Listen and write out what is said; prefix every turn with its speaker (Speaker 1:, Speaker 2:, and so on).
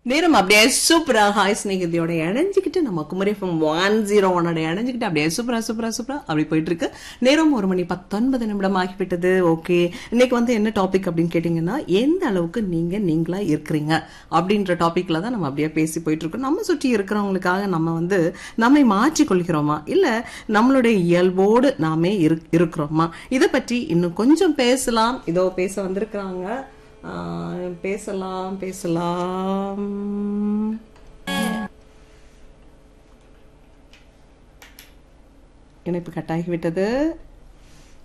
Speaker 1: நேரம் அப்படியே சூப்பரா ஹாய் ஸ்நேகிதியோட இணைஞ்சுக்கிட்டு நம்ம குமரி எஃப்எம் ஒன் ஜீரோ ஒன்னோட இணைஞ்சுக்கிட்டு அப்படியே சூப்பரா சூப்பரா சூப்பரா அப்படி போயிட்டு இருக்கு நேரம் ஒரு மணி பத்தொன்பது நிமிடம் ஆகிவிட்டது ஓகே இன்னைக்கு வந்து என்ன டாபிக் அப்படின்னு கேட்டீங்கன்னா எந்த அளவுக்கு நீங்க நீங்களா இருக்கிறீங்க அப்படின்ற டாபிக்ல தான் நம்ம அப்படியே பேசி போயிட்டு இருக்கோம் நம்ம சுற்றி இருக்கிறவங்களுக்காக நம்ம வந்து நம்மை மாற்றிக் கொள்கிறோமா இல்ல நம்மளுடைய இயல்போடு நாமே இருக்- இருக்கிறோமா இதை பற்றி இன்னும் கொஞ்சம் பேசலாம் இதோ பேச வந்திருக்கிறாங்க ஆஹ் பேசலாம் பேசலாம் இணைப்பு கட்டாகிவிட்டது